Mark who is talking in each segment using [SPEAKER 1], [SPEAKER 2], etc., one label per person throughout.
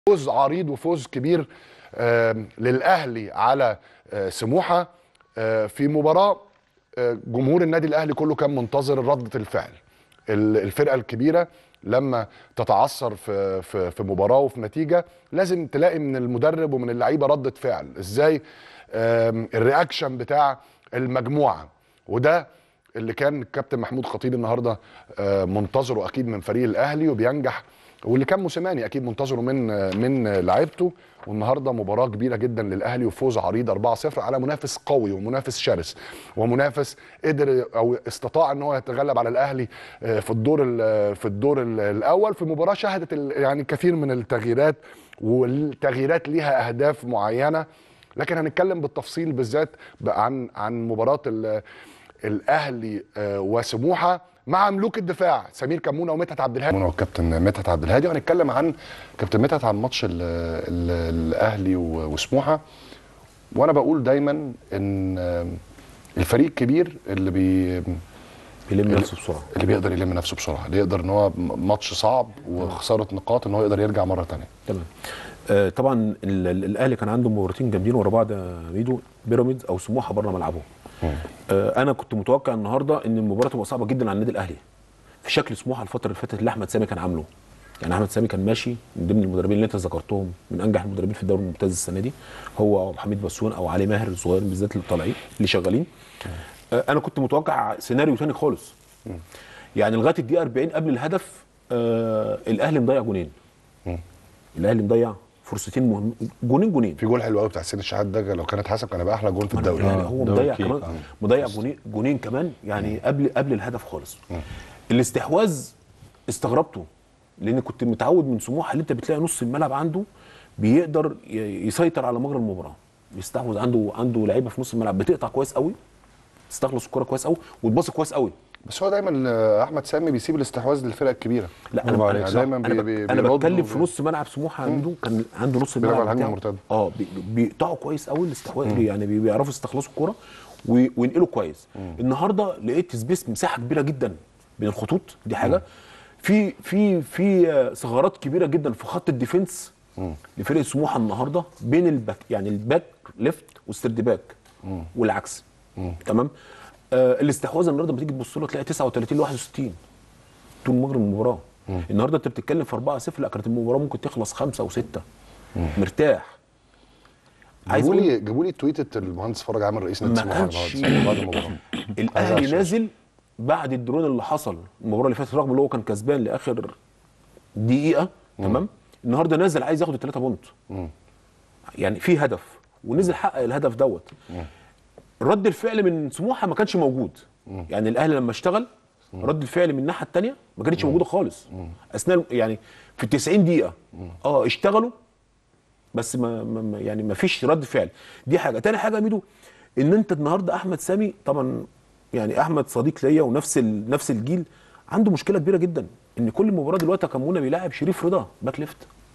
[SPEAKER 1] فوز عريض وفوز كبير آم، للاهلي على آه، سموحه آه، في مباراه آه، جمهور النادي الاهلي كله كان منتظر رده الفعل ال- الفرقه الكبيره لما تتعثر في في في مباراه وفي نتيجه لازم تلاقي من المدرب ومن اللعيبه رده فعل ازاي آم، الرياكشن بتاع المجموعه وده اللي كان الكابتن محمود خطيب النهارده آه، منتظره اكيد من فريق الاهلي وبينجح واللي كان موسيماني اكيد منتظره من آه، من لعيبته والنهارده مباراه كبيره جدا للاهلي وفوز عريض 4-0 على منافس قوي ومنافس شرس ومنافس قدر او استطاع ان هو يتغلب على الاهلي آه، في الدور ال- في الدور ال- الاول في مباراه شهدت ال- يعني كثير من التغييرات والتغييرات ليها اهداف معينه لكن هنتكلم بالتفصيل بالذات بقى عن عن مباراه ال- الاهلي آه، وسموحه مع ملوك الدفاع سمير كمونه ومدحت عبد الهادي والكابتن مدحت عبد الهادي وهنتكلم عن كابتن مدحت عن ماتش ال- ال- الاهلي و- وسموحه وانا بقول دايما ان آه، الفريق الكبير اللي بي
[SPEAKER 2] يلم نفسه بسرعه
[SPEAKER 1] اللي بيقدر يلم نفسه بسرعه اللي يقدر ان هو م- ماتش صعب وخساره نقاط ان هو يقدر يرجع مره تانية
[SPEAKER 2] تمام آه طبعا ال- ال- الاهلي كان عنده مباراتين جامدين ورا بعض يا ميدو بيراميدز او سموحه بره ملعبه آه انا كنت متوقع النهارده ان المباراه تبقى صعبه جدا على النادي الاهلي في شكل سموحه الفتره اللي فاتت اللي احمد سامي كان عامله يعني احمد سامي كان ماشي من ضمن المدربين اللي انت ذكرتهم من انجح المدربين في الدوري الممتاز السنه دي هو او حميد بسيون او علي ماهر الصغير بالذات اللي طالعين اللي شغالين آه انا كنت متوقع سيناريو تاني خالص يعني لغايه الدقيقه 40 قبل الهدف آه الاهلي مضيع جونين الاهلي مضيع فرصتين مهم جونين جونين
[SPEAKER 1] في جول حلو قوي بتاع حسين الشحات ده لو كان اتحسب كان هيبقى احلى جول في الدوري
[SPEAKER 2] يعني هو
[SPEAKER 3] دوري
[SPEAKER 2] مضيع
[SPEAKER 3] كيك.
[SPEAKER 2] كمان مضيع جونين جونين كمان يعني قبل قبل الهدف خالص الاستحواذ استغربته لان كنت متعود من سموحه اللي انت بتلاقي نص الملعب عنده بيقدر ي- يسيطر على مجرى المباراه بيستحوذ عنده عنده لعيبه في نص الملعب بتقطع كويس قوي تستخلص الكره كويس قوي وتباص كويس قوي
[SPEAKER 1] بس هو دايما آه، احمد سامي بيسيب الاستحواذ للفرق الكبيره
[SPEAKER 2] لا
[SPEAKER 1] برافو
[SPEAKER 2] انا
[SPEAKER 1] عليك.
[SPEAKER 2] انا,
[SPEAKER 1] دايما
[SPEAKER 2] أنا,
[SPEAKER 1] بي-
[SPEAKER 2] بك-
[SPEAKER 1] بي-
[SPEAKER 2] أنا
[SPEAKER 1] بيردوا
[SPEAKER 2] بتكلم في
[SPEAKER 1] وبي-
[SPEAKER 2] نص ملعب سموحه عنده كان عنده نص
[SPEAKER 1] بيلعب
[SPEAKER 2] الملعب
[SPEAKER 1] على الهجمة
[SPEAKER 2] بتاعه.
[SPEAKER 1] المرتدة.
[SPEAKER 2] اه بي- بيقطعوا كويس قوي الاستحواذ يعني بي- بيعرفوا يستخلصوا الكوره و- وينقلوا كويس النهارده لقيت سبيس مساحه كبيره جدا بين الخطوط دي حاجه في في في آه، ثغرات كبيره جدا في خط الديفنس لفرقه سموحه النهارده بين الباك يعني الباك ليفت والسيرد باك والعكس تمام آه الاستحواذ النهارده بتيجي تبص له تلاقي 39 ل 61 طول مجرى المباراه النهارده انت بتتكلم في 4 0 لا كانت المباراه ممكن تخلص 5 و6 مرتاح عايز
[SPEAKER 1] جابوا
[SPEAKER 2] اقول
[SPEAKER 1] لي جابوا لي تويتة المهندس فرج عامر رئيس نادي
[SPEAKER 2] ما
[SPEAKER 1] سموحه
[SPEAKER 2] كانش-
[SPEAKER 1] النهارده بعد المباراه
[SPEAKER 2] الاهلي
[SPEAKER 1] عايز
[SPEAKER 2] نازل بعد الدرون اللي حصل المباراه اللي فاتت رغم ان هو كان كسبان لاخر دقيقه تمام النهارده نازل عايز ياخد الثلاثه بونت يعني في هدف ونزل حقق الهدف دوت رد الفعل من سموحه ما كانش موجود يعني الاهلي لما اشتغل رد الفعل من الناحيه الثانيه ما كانتش موجوده خالص اثناء يعني في ال 90 دقيقه اه اشتغلوا بس ما, ما ما- يعني ما فيش رد فعل دي حاجه تاني حاجه يا ميدو ان انت النهارده احمد سامي طبعا يعني احمد صديق ليا ونفس ال... نفس الجيل عنده مشكله كبيره جدا ان كل مباراه دلوقتي كمونه بيلاعب شريف رضا باك ليفت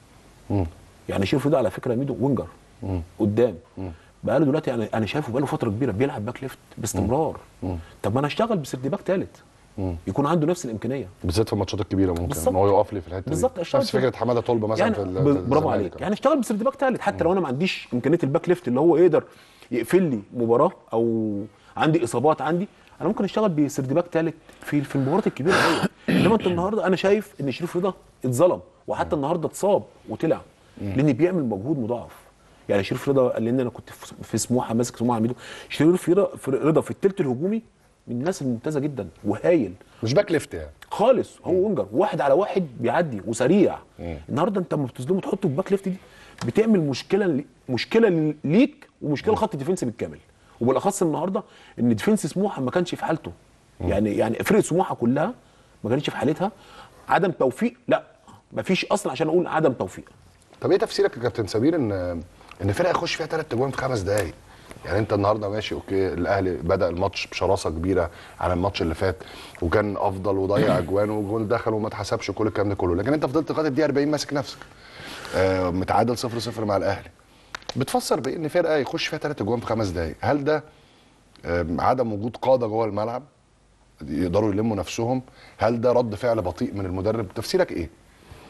[SPEAKER 2] يعني شريف رضا على فكره يا ميدو وينجر قدام بقاله دلوقتي انا انا شايفه بقاله فتره كبيره بيلعب باك ليفت باستمرار طب ما انا اشتغل بسرد باك ثالث يكون عنده نفس الامكانيه
[SPEAKER 1] بالذات في الماتشات الكبيره ممكن
[SPEAKER 2] بالظبط.
[SPEAKER 1] ان هو يقف لي في الحته
[SPEAKER 2] بالظبط،
[SPEAKER 1] دي
[SPEAKER 2] اشتغل
[SPEAKER 1] نفس
[SPEAKER 2] في-
[SPEAKER 1] فكره حماده طلبه مثلا
[SPEAKER 2] يعني
[SPEAKER 1] في ال-
[SPEAKER 2] ب-
[SPEAKER 1] في
[SPEAKER 2] برافو
[SPEAKER 1] الزمالك.
[SPEAKER 2] عليك يعني اشتغل بسرد باك ثالث حتى لو انا ما عنديش امكانيه الباك ليفت اللي هو يقدر يقفل لي مباراه او عندي اصابات عندي انا ممكن اشتغل بسرد باك ثالث في في المباريات الكبيره قوي انما انت النهارده انا شايف ان شريف رضا اتظلم وحتى النهارده اتصاب وطلع لان بيعمل مجهود مضاعف يعني شريف رضا قال لي انا كنت في- في سموحه ماسك سموحه عميدو شريف رضا في رضا في الثلث الهجومي من الناس الممتازه جدا وهايل
[SPEAKER 1] مش باك ليفت يعني
[SPEAKER 2] خالص هو وينجر واحد على واحد بيعدي وسريع النهارده انت لما بتظلمه تحطه في باك ليفت دي بتعمل مشكله مشكله ليك ومشكله لخط الديفنس بالكامل وبالاخص النهارده ان ديفنس سموحه ما كانش في حالته يعني يعني فرقه سموحه كلها ما كانتش في حالتها عدم توفيق لا ما فيش اصلا عشان اقول عدم توفيق
[SPEAKER 1] طب ايه تفسيرك يا كابتن سمير ان ان فرقه يخش فيها ثلاث اجوان في خمس دقائق يعني انت النهارده ماشي اوكي الاهلي بدا الماتش بشراسه كبيره عن الماتش اللي فات وكان افضل وضيع اجوان وجول دخل وما اتحسبش كل الكلام ده كله لكن انت فضلت لغايه الدقيقه 40 ماسك نفسك آه متعادل 0 0 مع الاهلي بتفسر بايه ان فرقه يخش فيها ثلاث اجوان في خمس دقائق هل ده آم، عدم وجود قاده جوه الملعب يقدروا يلموا نفسهم هل ده رد فعل بطيء من المدرب تفسيرك ايه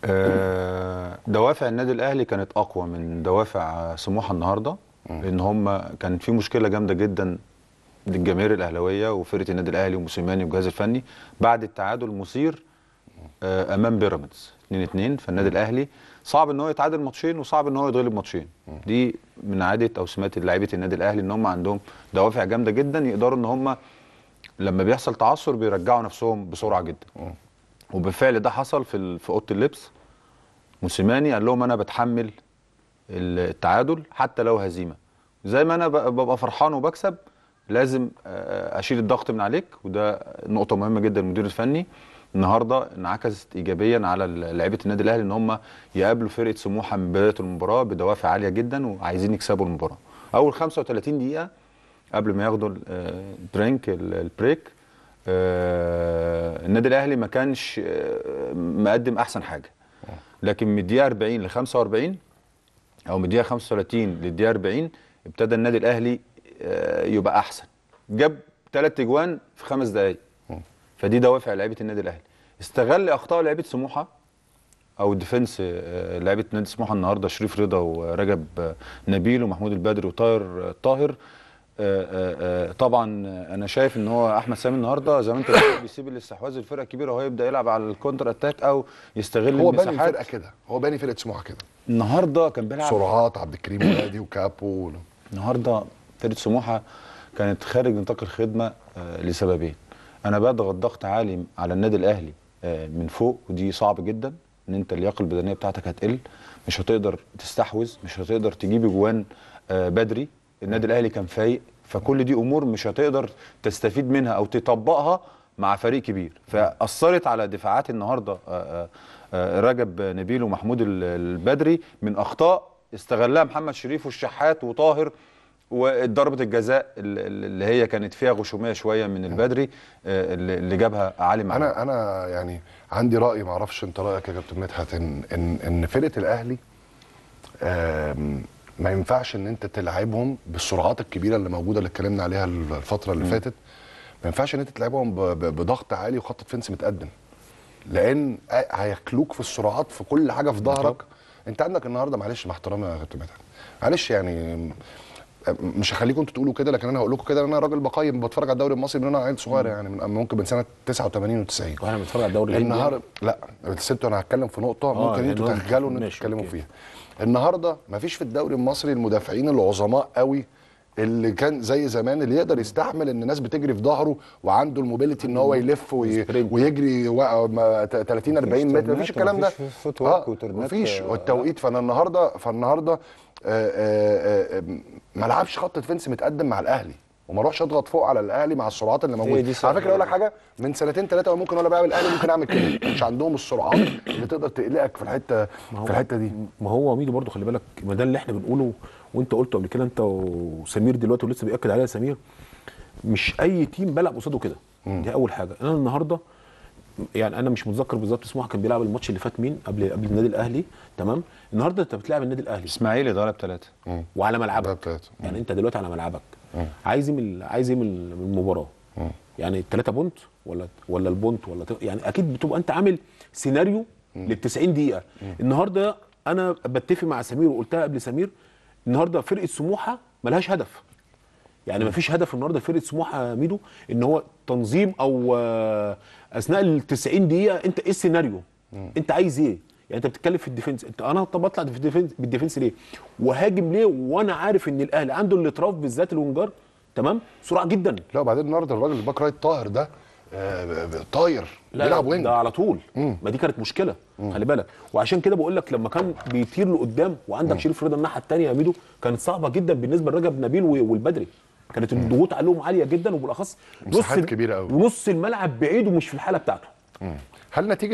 [SPEAKER 3] آه، دوافع النادي الاهلي كانت اقوى من دوافع سموحه النهارده لان هم كان في مشكله جامده جدا للجماهير الاهلاويه وفرقه النادي الاهلي وموسيماني والجهاز الفني بعد التعادل المثير آه، امام بيراميدز 2 2 فالنادي الاهلي صعب ان هو يتعادل ماتشين وصعب ان هو يتغلب ماتشين دي من عاده او سمات لعيبه النادي الاهلي ان هم عندهم دوافع جامده جدا يقدروا ان هم لما بيحصل تعثر بيرجعوا نفسهم بسرعه جدا وبالفعل ده حصل في ال- في اوضه اللبس موسيماني قال لهم انا بتحمل التعادل حتى لو هزيمه زي ما انا ب- ببقى فرحان وبكسب لازم آه، اشيل الضغط من عليك وده نقطه مهمه جدا المدير الفني النهارده انعكست ايجابيا على ال- لعيبه النادي الاهلي ان هم يقابلوا فرقه سموحه من بدايه المباراه بدوافع عاليه جدا وعايزين يكسبوا المباراه اول 35 دقيقه قبل ما ياخدوا ال- آه، الدرينك ال- البريك آه، النادي الاهلي ما كانش آه، مقدم احسن حاجه لكن من الدقيقه 40 ل 45 او من الدقيقه 35 للدقيقه 40 ابتدى النادي الاهلي آه، يبقى احسن جاب ثلاث اجوان في خمس دقائق فدي دوافع لعيبه النادي الاهلي استغل اخطاء لعيبه سموحه او الديفنس آه، لعيبه نادي سموحه النهارده شريف رضا ورجب آه، نبيل ومحمود البدري وطاهر آه، طاهر آه، آه، آه، طبعا آه، انا شايف ان هو احمد سامي النهارده زي ما انت قلت بيسيب الاستحواذ الفرقه الكبيره وهو يبدا يلعب على الكونتر اتاك او يستغل
[SPEAKER 1] هو باني
[SPEAKER 3] المساحات
[SPEAKER 1] الفرقه كده هو باني فرقه سموحه كده
[SPEAKER 3] النهارده كان بيلعب
[SPEAKER 1] سرعات عبد الكريم ولادي وكابو
[SPEAKER 3] النهارده فرقه سموحه كانت خارج نطاق الخدمه آه، لسببين انا بضغط ضغط عالي على النادي الاهلي آه، من فوق ودي صعب جدا ان انت اللياقه البدنيه بتاعتك هتقل مش هتقدر تستحوذ مش هتقدر تجيب اجوان آه، بدري النادي الاهلي كان فايق فكل دي امور مش هتقدر تستفيد منها او تطبقها مع فريق كبير فاثرت على دفاعات النهارده آه، آه، آه، رجب نبيل ومحمود ال- البدري من اخطاء استغلها محمد شريف والشحات وطاهر وضربه الجزاء ال- ال- اللي هي كانت فيها غشوميه شويه من البدري آه، اللي اللي جابها علي معلول
[SPEAKER 1] انا انا يعني عندي راي ما اعرفش انت رايك يا كابتن مدحت ان ان ان فرقه الاهلي آم، ما ينفعش ان انت تلعبهم بالسرعات الكبيره اللي موجوده اللي اتكلمنا عليها الفتره اللي فاتت ما ينفعش ان انت تلعبهم ب- ب- بضغط عالي وخط ديفنس متقدم لان هياكلوك في السرعات في كل حاجه في ظهرك انت عندك النهارده معلش مع احترامي يا كابتن مدحت معلش يعني مش هخليكم انتوا تقولوا كده لكن انا هقول لكم كده انا راجل بقيم بتفرج على الدوري المصري من انا عيل صغير يعني من ممكن من سنه 89 و90
[SPEAKER 2] واحنا بنتفرج على الدوري الهندي
[SPEAKER 1] النهارده لا بس انتوا انا هتكلم في نقطه ممكن
[SPEAKER 2] يعني
[SPEAKER 1] انتوا
[SPEAKER 2] نقطة.
[SPEAKER 1] تخجلوا ان انتوا
[SPEAKER 2] ماشي،
[SPEAKER 1] تتكلموا
[SPEAKER 2] أوكي.
[SPEAKER 1] فيها النهارده مفيش في الدوري المصري المدافعين العظماء قوي اللي كان زي زمان اللي يقدر يستحمل ان الناس بتجري في ظهره وعنده الموبيليتي ان هو يلف وي...
[SPEAKER 2] سبرنت.
[SPEAKER 1] ويجري و... ما- ت- 30 40 متر
[SPEAKER 3] ترنات
[SPEAKER 1] مفيش الكلام ده
[SPEAKER 3] ومفيش فوت ورك وترنات،
[SPEAKER 1] مفيش
[SPEAKER 3] آه،
[SPEAKER 1] والتوقيت فانا النهارده فالنهارده آه، آه، آه، ما لعبش خط ديفنس متقدم مع الاهلي وما اروحش اضغط فوق على الاهلي مع السرعات اللي موجوده
[SPEAKER 3] دي
[SPEAKER 1] على
[SPEAKER 3] سهلة.
[SPEAKER 1] فكره اقول لك حاجه من سنتين ثلاثه ممكن وانا بلعب الاهلي ممكن اعمل كده مش عندهم السرعات اللي تقدر تقلقك في الحته في الحته دي
[SPEAKER 2] ما هو ميدو برضو خلي بالك ما ده اللي احنا بنقوله وانت قلته قبل كده انت وسمير دلوقتي ولسه بياكد عليها سمير مش اي تيم بلعب قصاده كده دي اول حاجه انا النهارده يعني انا مش متذكر بالظبط سموحه كان بيلعب الماتش اللي فات مين قبل قبل النادي الاهلي تمام النهارده انت بتلعب النادي الاهلي
[SPEAKER 3] اسماعيلي ضرب ثلاثه
[SPEAKER 2] وعلى
[SPEAKER 1] ده
[SPEAKER 2] ملعبك
[SPEAKER 1] بتاعته.
[SPEAKER 2] يعني انت دلوقتي على ملعبك عايز ايه من عايز ايه من من المباراه يعني الثلاثه بونت ولا ولا البونت ولا ت- يعني اكيد بتبقى انت عامل سيناريو لل 90 دقيقه النهارده انا بتفق مع سمير وقلتها قبل سمير النهارده فرقه سموحه ملهاش هدف يعني مفيش هدف النهارده فرقه سموحه يا ميدو ان هو تنظيم او آه، اثناء ال 90 دقيقه انت ايه السيناريو؟ انت عايز ايه؟ يعني انت بتتكلم في الديفنس انت انا طب اطلع في الديفنس بالديفنس ليه؟ وهاجم ليه وانا عارف ان الاهلي عنده الاطراف بالذات الونجار تمام؟ سرعه جدا
[SPEAKER 1] لا وبعدين النهارده الراجل الباك رايت طاهر ده آه، ب- ب- طاير
[SPEAKER 2] لا
[SPEAKER 1] بيلعب
[SPEAKER 2] لا
[SPEAKER 1] وينج
[SPEAKER 2] ده على طول ما دي كانت مشكله خلي بالك وعشان كده بقول لك لما كان بيطير لقدام وعندك شريف رضا الناحيه الثانيه يا ميدو كانت صعبه جدا بالنسبه لرجب نبيل و- والبدري كانت الضغوط عليهم عاليه جدا وبالاخص
[SPEAKER 1] مساحات
[SPEAKER 2] ال-
[SPEAKER 1] كبيرة أوي.
[SPEAKER 2] ونص الملعب بعيد ومش في الحاله بتاعته
[SPEAKER 1] هل نتيجه